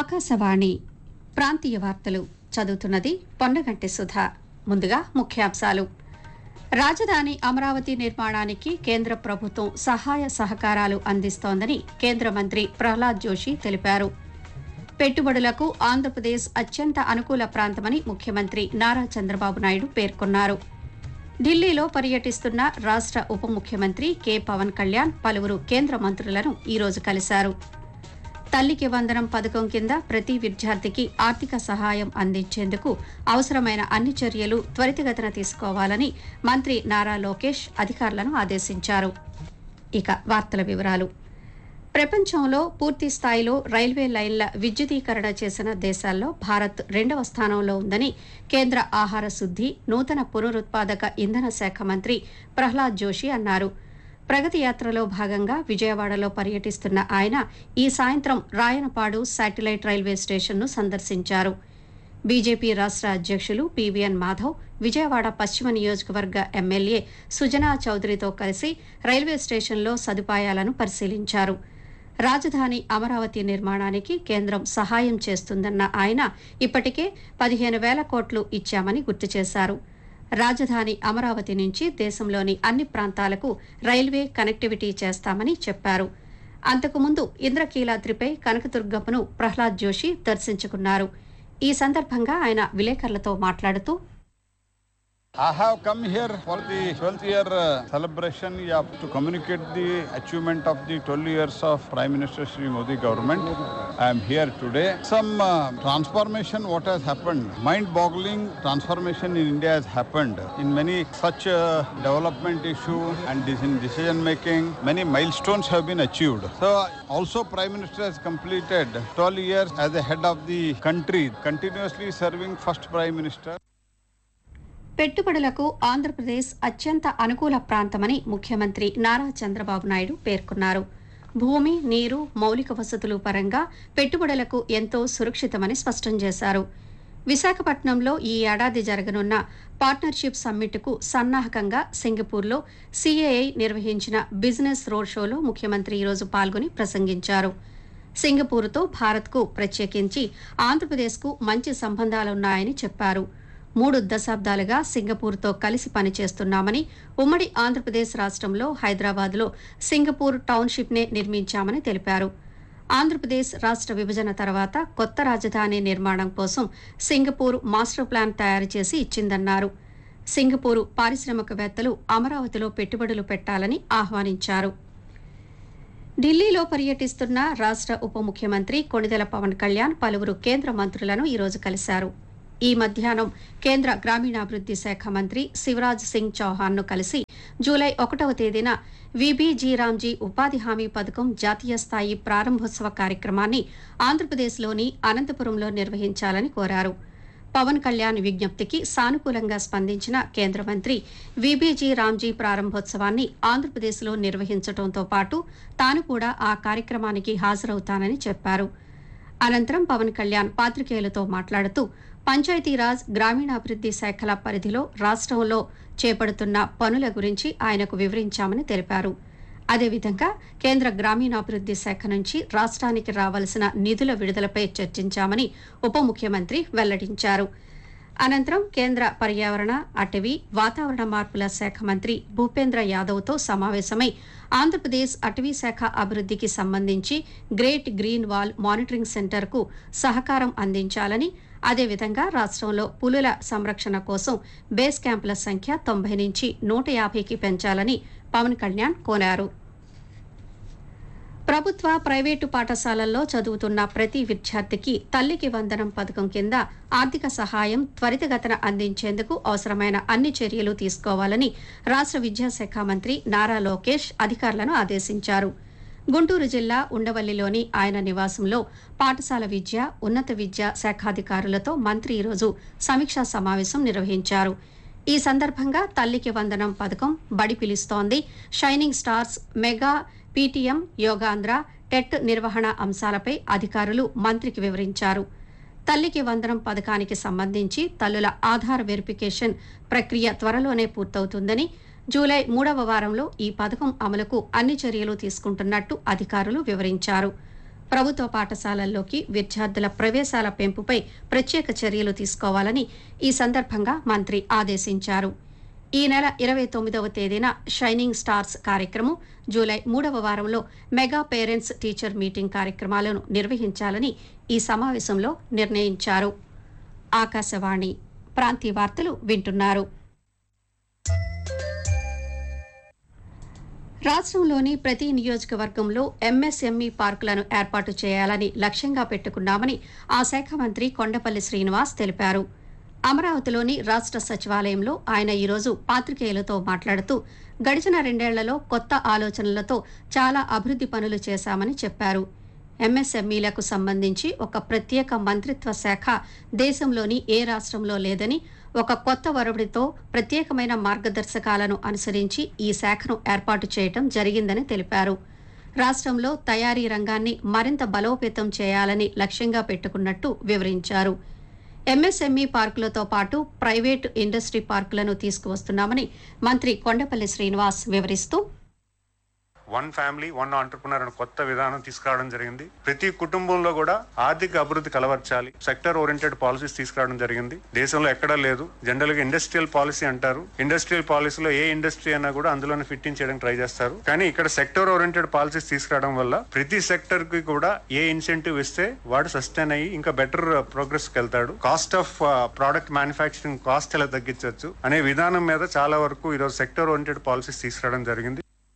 ఆకాశవాణి ప్రాంతీయ వార్తలు చదువుతున్నది పొన్నగంటి సుధ ముందుగా ముఖ్యాంశాలు రాజధాని అమరావతి నిర్మాణానికి కేంద్ర ప్రభుత్వం సహాయ సహకారాలు అందిస్తోందని కేంద్ర మంత్రి ప్రహ్లాద్ జోషి తెలిపారు పెట్టుబడులకు ఆంధ్రప్రదేశ్ అత్యంత అనుకూల ప్రాంతమని ముఖ్యమంత్రి నారా చంద్రబాబు నాయుడు పేర్కొన్నారు ఢిల్లీలో పర్యటిస్తున్న రాష్ట్ర ఉప ముఖ్యమంత్రి కె పవన్ కళ్యాణ్ పలువురు కేంద్ర మంత్రులను ఈరోజు కలిశారు తల్లికి వందనం పథకం కింద ప్రతి విద్యార్థికి ఆర్థిక సహాయం అందించేందుకు అవసరమైన అన్ని చర్యలు త్వరితగతిన తీసుకోవాలని మంత్రి నారా లోకేష్ అధికారులను ఆదేశించారు ఇక వార్తల వివరాలు ప్రపంచంలో పూర్తి స్థాయిలో రైల్వే లైన్ల విద్యుదీకరణ చేసిన దేశాల్లో భారత్ రెండవ స్థానంలో ఉందని కేంద్ర ఆహార శుద్ది నూతన పునరుత్పాదక ఇంధన శాఖ మంత్రి ప్రహ్లాద్ జోషి అన్నారు ప్రగతి యాత్రలో భాగంగా విజయవాడలో పర్యటిస్తున్న ఆయన ఈ సాయంత్రం రాయనపాడు శాటిలైట్ రైల్వే స్టేషన్ను సందర్శించారు బీజేపీ రాష్ట్ర అధ్యక్షులు పీవీఎన్ మాధవ్ విజయవాడ పశ్చిమ నియోజకవర్గ ఎమ్మెల్యే సుజనా చౌదరితో కలిసి రైల్వే స్టేషన్లో సదుపాయాలను పరిశీలించారు రాజధాని అమరావతి నిర్మాణానికి కేంద్రం సహాయం చేస్తుందన్న ఆయన ఇప్పటికే పదిహేను వేల కోట్లు ఇచ్చామని గుర్తు చేశారు రాజధాని అమరావతి నుంచి దేశంలోని అన్ని ప్రాంతాలకు రైల్వే కనెక్టివిటీ చేస్తామని చెప్పారు అంతకుముందు ఇంద్రకీలాద్రిపై కనకదుర్గమ్మను ప్రహ్లాద్ జోషి దర్శించుకున్నారు ఈ సందర్భంగా ఆయన విలేకరులతో మాట్లాడుతూ I have come here for the 12th year uh, celebration yeah, to communicate the achievement of the 12 years of Prime Minister Sri Modi government. I am here today. Some uh, transformation what has happened, mind-boggling transformation in India has happened in many such uh, development issue and this in decision making. Many milestones have been achieved. So also Prime Minister has completed 12 years as the head of the country, continuously serving first Prime Minister. పెట్టుబడులకు ఆంధ్రప్రదేశ్ అత్యంత అనుకూల ప్రాంతమని ముఖ్యమంత్రి నారా చంద్రబాబు నాయుడు పేర్కొన్నారు భూమి నీరు మౌలిక వసతులు పరంగా పెట్టుబడులకు ఎంతో సురక్షితమని స్పష్టం చేశారు విశాఖపట్నంలో ఈ ఏడాది జరగనున్న పార్ట్నర్షిప్ సమ్మిట్కు సన్నాహకంగా సింగపూర్లో సీఏఐ నిర్వహించిన బిజినెస్ రోడ్ షోలో ముఖ్యమంత్రి ఈరోజు పాల్గొని ప్రసంగించారు సింగపూర్తో భారత్కు ప్రత్యేకించి ఆంధ్రప్రదేశ్కు మంచి సంబంధాలున్నాయని చెప్పారు మూడు దశాబ్దాలుగా సింగపూర్తో కలిసి పనిచేస్తున్నామని ఉమ్మడి ఆంధ్రప్రదేశ్ రాష్ట్రంలో హైదరాబాద్లో సింగపూర్ టౌన్షిప్నే నిర్మించామని తెలిపారు ఆంధ్రప్రదేశ్ రాష్ట్ర విభజన తర్వాత కొత్త రాజధాని నిర్మాణం కోసం సింగపూర్ మాస్టర్ ప్లాన్ తయారు చేసి ఇచ్చిందన్నారు సింగపూరు పారిశ్రామికవేత్తలు అమరావతిలో పెట్టుబడులు పెట్టాలని ఆహ్వానించారు ఢిల్లీలో పర్యటిస్తున్న రాష్ట్ర ఉప ముఖ్యమంత్రి కొణిదెల పవన్ కళ్యాణ్ పలువురు కేంద్ర మంత్రులను ఈరోజు కలిశారు ఈ మధ్యాహ్నం కేంద్ర గ్రామీణాభివృద్ది శాఖ మంత్రి శివరాజ్ సింగ్ చౌహాన్ను కలిసి జూలై ఒకటవ తేదీన విబిజీరామ్జీ ఉపాధి హామీ పథకం జాతీయ స్థాయి ప్రారంభోత్సవ కార్యక్రమాన్ని ఆంధ్రప్రదేశ్లోని అనంతపురంలో నిర్వహించాలని కోరారు పవన్ కళ్యాణ్ విజ్ఞప్తికి సానుకూలంగా స్పందించిన కేంద్ర మంత్రి విబిజీ రామ్జీ ప్రారంభోత్సవాన్ని ఆంధ్రప్రదేశ్లో నిర్వహించడంతో పాటు తాను కూడా ఆ కార్యక్రమానికి హాజరవుతానని చెప్పారు అనంతరం పవన్ కళ్యాణ్ పాత్రికేయులతో మాట్లాడుతూ పంచాయతీరాజ్ గ్రామీణాభివృద్ది శాఖల పరిధిలో రాష్ట్రంలో చేపడుతున్న పనుల గురించి ఆయనకు వివరించామని తెలిపారు అదేవిధంగా కేంద్ర గ్రామీణాభివృద్ది శాఖ నుంచి రాష్ట్రానికి రావాల్సిన నిధుల విడుదలపై చర్చించామని ఉప ముఖ్యమంత్రి వెల్లడించారు అనంతరం కేంద్ర పర్యావరణ అటవీ వాతావరణ మార్పుల శాఖ మంత్రి భూపేంద్ర యాదవ్తో సమావేశమై ఆంధ్రప్రదేశ్ అటవీ శాఖ అభివృద్దికి సంబంధించి గ్రేట్ గ్రీన్ వాల్ మానిటరింగ్ సెంటర్కు సహకారం అందించాలని అదేవిధంగా రాష్ట్రంలో పులుల సంరక్షణ కోసం బేస్ క్యాంపుల సంఖ్య తొంభై నుంచి నూట యాభైకి పెంచాలని పవన్ కళ్యాణ్ కోరారు ప్రభుత్వ ప్రైవేటు పాఠశాలల్లో చదువుతున్న ప్రతి విద్యార్థికి తల్లికి వందనం పథకం కింద ఆర్థిక సహాయం త్వరితగతిన అందించేందుకు అవసరమైన అన్ని చర్యలు తీసుకోవాలని రాష్ట్ర విద్యాశాఖ మంత్రి నారా లోకేష్ అధికారులను ఆదేశించారు గుంటూరు జిల్లా ఉండవల్లిలోని ఆయన నివాసంలో పాఠశాల విద్య ఉన్నత విద్య శాఖాధికారులతో మంత్రి ఈరోజు సమీక్షా సమావేశం నిర్వహించారు ఈ సందర్భంగా తల్లికి వందనం పథకం Badi Pilustondi shining stars mega PTM Yogandhra TET నిర్వహణ అంశాలపై అధికారులు మంత్రికి వివరించారు తల్లికి వందనం పథకానికి సంబంధించి తల్లుల ఆధార్ వెరిఫికేషన్ ప్రక్రియ త్వరలోనే పూర్తవుతుందని జూలై మూడవ వారంలో ఈ పథకం అమలుకు అన్ని చర్యలు తీసుకుంటున్నట్టు అధికారులు వివరించారు ప్రభుత్వ పాఠశాలల్లోకి విద్యార్థుల ప్రవేశాల పెంపుపై ప్రత్యేక చర్యలు తీసుకోవాలని ఈ సందర్భంగా మంత్రి ఆదేశించారు ఈ నెల ఇరవై తొమ్మిదవ తేదీన షైనింగ్ స్టార్స్ కార్యక్రమం జూలై మూడవ వారంలో మెగా పేరెంట్స్ టీచర్ మీటింగ్ కార్యక్రమాలను నిర్వహించాలని ఈ సమావేశంలో నిర్ణయించారు ఆకాశవాణి ప్రాంతీయ వార్తలు వింటున్నారు రాష్ట్రంలోని ప్రతి నియోజకవర్గంలో ఎంఎస్ఎంఈ పార్కులను ఏర్పాటు చేయాలని లక్ష్యంగా పెట్టుకున్నామని ఆ శాఖ మంత్రి కొండపల్లి శ్రీనివాస్ తెలిపారు అమరావతిలోని రాష్ట్ర సచివాలయంలో ఆయన ఈరోజు పాత్రికేయులతో మాట్లాడుతూ గడిచిన రెండేళ్లలో కొత్త ఆలోచనలతో చాలా అభివృద్ధి పనులు చేశామని చెప్పారు ఎంఎస్ఎంఈలకు సంబంధించి ఒక ప్రత్యేక మంత్రిత్వ శాఖ దేశంలోని ఏ రాష్ట్రంలో లేదని ఒక కొత్త వరవడితో ప్రత్యేకమైన మార్గదర్శకాలను అనుసరించి ఈ శాఖను ఏర్పాటు చేయటం జరిగిందని తెలిపారు రాష్ట్రంలో తయారీ రంగాన్ని మరింత బలోపేతం చేయాలని లక్ష్యంగా పెట్టుకున్నట్టు వివరించారు ఎంఎస్ఎంఈ పార్కులతో పాటు ప్రైవేటు ఇండస్ట్రీ పార్కులను తీసుకువస్తున్నామని మంత్రి కొండపల్లి శ్రీనివాస్ వివరిస్తూ వన్ ఫ్యామిలీ వన్ ఆంటర్ప్రినర్ అనే కొత్త విధానం తీసుకురావడం జరిగింది ప్రతి కుటుంబంలో కూడా ఆర్థిక అభివృద్ధి కలవర్చాలి సెక్టర్ ఓరియంటెడ్ పాలసీస్ తీసుకురావడం జరిగింది దేశంలో ఎక్కడా లేదు జనరల్ గా ఇండస్ట్రియల్ పాలసీ అంటారు ఇండస్ట్రియల్ పాలసీలో ఏ ఇండస్ట్రీ అయినా కూడా అందులోనే ఫిట్టింగ్ చేయడానికి ట్రై చేస్తారు కానీ ఇక్కడ సెక్టర్ ఓరియంటెడ్ పాలసీస్ తీసుకురావడం వల్ల ప్రతి సెక్టర్ కి కూడా ఏ ఇన్సెంటివ్ ఇస్తే వాడు సస్టైన్ అయ్యి ఇంకా బెటర్ ప్రోగ్రెస్ కి వెళ్తాడు cost of product manufacturing cost ఎలా తగ్గించవచ్చు అనే విధానం మీద చాలా వరకు ఈరోజు సెక్టర్ ఓరియంటెడ్ పాలసీస్ తీసుకురావడం జరిగింది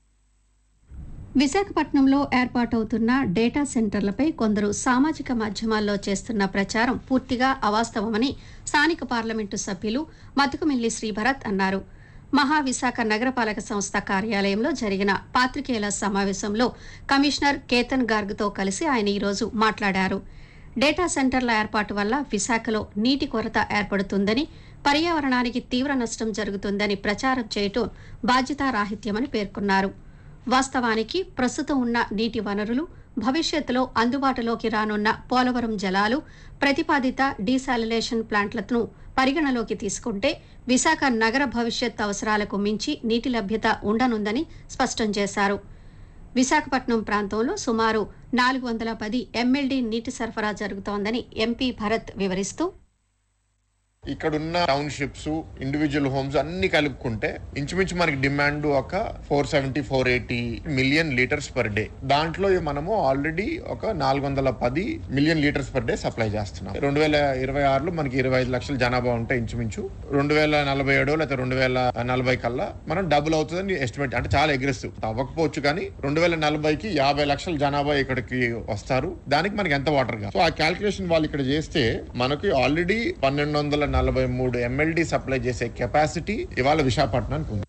విశాఖపట్నంలో ఏర్పాటవుతున్న డేటా సెంటర్లపై కొందరు సామాజిక మాధ్యమాల్లో చేస్తున్న ప్రచారం పూర్తిగా అవాస్తవమని స్థానిక పార్లమెంటు సభ్యులు మతుకుమిల్లి శ్రీభరత్ అన్నారు మహావిశాఖ నగరపాలక సంస్థ కార్యాలయంలో జరిగిన పాత్రికేయుల సమావేశంలో కమిషనర్ కేతన్ గార్గ్తో కలిసి ఆయన ఈరోజు మాట్లాడారు డేటా సెంటర్ల ఏర్పాటు వల్ల విశాఖలో నీటి కొరత ఏర్పడుతుందని పర్యావరణానికి తీవ్ర నష్టం జరుగుతుందని ప్రచారం చేయటం బాధ్యతారాహిత్యమని పేర్కొన్నారు వాస్తవానికి ప్రస్తుతం ఉన్న నీటి వనరులు భవిష్యత్తులో అందుబాటులోకి రానున్న పోలవరం జలాలు ప్రతిపాదిత డీసాలినేషన్ ప్లాంట్లను పరిగణలోకి తీసుకుంటే విశాఖ నగర భవిష్యత్ అవసరాలకు మించి నీటి లభ్యత ఉండనుందని స్పష్టం చేశారు విశాఖపట్నం ప్రాంతంలో సుమారు నాలుగు వందల పది ఎంఎల్డీ నీటి సరఫరా జరుగుతోందని ఎంపీ భరత్ వివరిస్తూ ఇక్కడున్న టౌన్షిప్స్ ఇండివిజువల్ హోమ్స్ అన్ని కలుపుకుంటే ఇంచుమించు మనకి డిమాండ్ ఒక four seventy four eighty million litres per day దాంట్లో మనము ఆల్రెడీ ఒక నాలుగు వందల పది million litres per day supply చేస్తున్నాం రెండు వేల ఇరవై ఆరులో మనకి ఇరవై ఐదు లక్షల జనాభా ఉంటే ఇంచుమించు రెండు వేల నలభై ఏడు లేకపోతే రెండు వేల నలభై కల్లా మనం డబుల్ అవుతుందని ఎస్టిమేట్ అంటే చాలా అగ్రెసివ్ అవ్వకపోవచ్చు కానీ రెండు వేల నలభైకి యాభై లక్షల జనాభా ఇక్కడికి వస్తారు దానికి మనకి ఎంత వాటర్ గా సో ఆ క్యాల్కులేషన్ వాళ్ళు ఇక్కడ చేస్తే మనకి ఆల్రెడీ పన్నెండు వందల నలభై మూడు ఎంఎల్డి సప్లై చేసే కెపాసిటీ ఇవాళ విశాఖపట్నానికి ఉంది